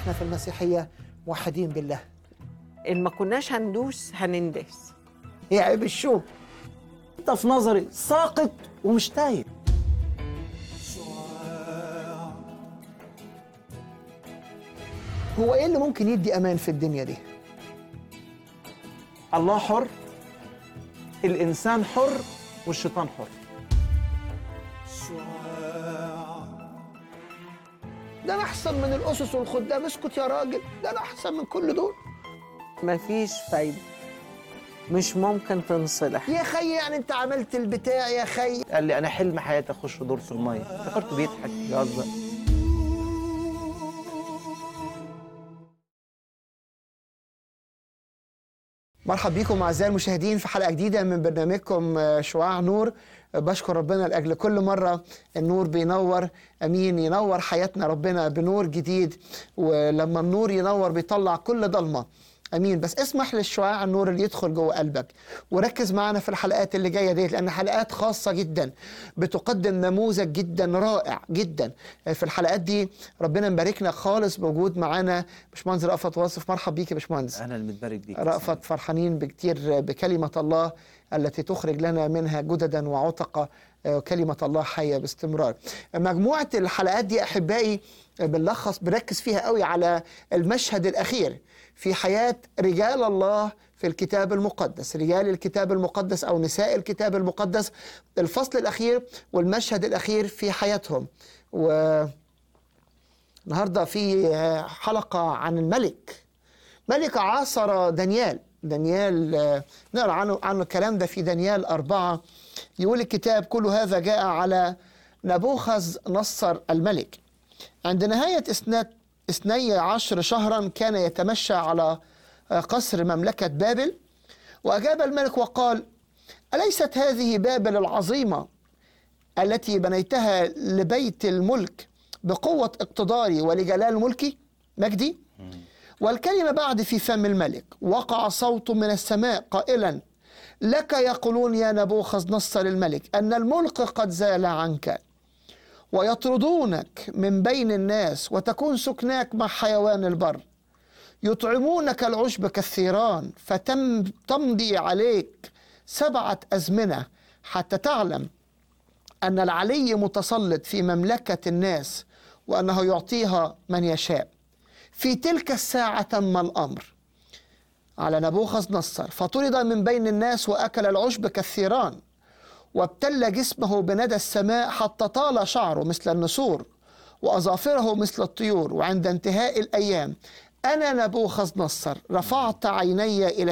احنا في المسيحيه موحدين بالله ان ما كناش هندوس هنندس هي عيب الشوم انت في نظري ساقط ومش تايه هو ايه اللي ممكن يدي امان في الدنيا دي الله حر الانسان حر والشيطان حر ده انا احسن من الاسس والخدام اسكت يا راجل ده انا احسن من كل دول مفيش فايده مش ممكن تنصلح يا خي يعني انت عملت البتاع يا خي قال لي انا حلم حياتي اخش دور في الميه افتكرته بيضحك بيهزر مرحب بكم اعزائي المشاهدين في حلقه جديده من برنامجكم آه، شعاع نور آه، بشكر ربنا لاجل كل مره النور بينور امين ينور حياتنا ربنا بنور جديد ولما النور ينور بيطلع كل ضلمه امين بس اسمح للشعاع النور اللي يدخل جوه قلبك وركز معنا في الحلقات اللي جايه ديت لان حلقات خاصه جدا بتقدم نموذج جدا رائع جدا في الحلقات دي ربنا مباركنا خالص بوجود معانا باشمهندس رأفت واصف مرحب بيك يا باشمهندس انا المتبارك بيك رأفت فرحانين بكتير بكلمة الله التي تخرج لنا منها جددا وعتقة آه، كلمة الله حية باستمرار مجموعة الحلقات دي أحبائي آه، بنلخص بنركز فيها قوي على المشهد الأخير في حياة رجال الله في الكتاب المقدس رجال الكتاب المقدس أو نساء الكتاب المقدس الفصل الأخير والمشهد الأخير في حياتهم و النهارده في آه، حلقة عن الملك ملك عاصر دانيال دانيال آه، نقرا عنه عنه الكلام ده في دانيال أربعة يقول الكتاب كل هذا جاء على نبوخذ نصر الملك عند نهاية إسنات اثني عشر شهرا كان يتمشى على آه، قصر مملكة بابل وأجاب الملك وقال أليست هذه بابل العظيمة التي بنيتها لبيت الملك بقوة اقتداري ولجلال ملكي مجدي والكلمة بعد في فم الملك وقع صوت من السماء قائلا لك يقولون يا نبوخذ نصر الملك أن الملك قد زال عنك ويطردونك من بين الناس وتكون سكناك مع حيوان البر يطعمونك العشب كالثيران فتم تمضي عليك سبعة أزمنة حتى تعلم أن العلي متسلط في مملكة الناس وأنه يعطيها من يشاء في تلك الساعة تم الأمر على نبوخذ نصر فطرد من بين الناس وأكل العشب كالثيران وابتل جسمه بندى السماء حتى طال شعره مثل النسور وأظافره مثل الطيور وعند انتهاء الأيام أنا نبوخذ نصر رفعت عيني إلى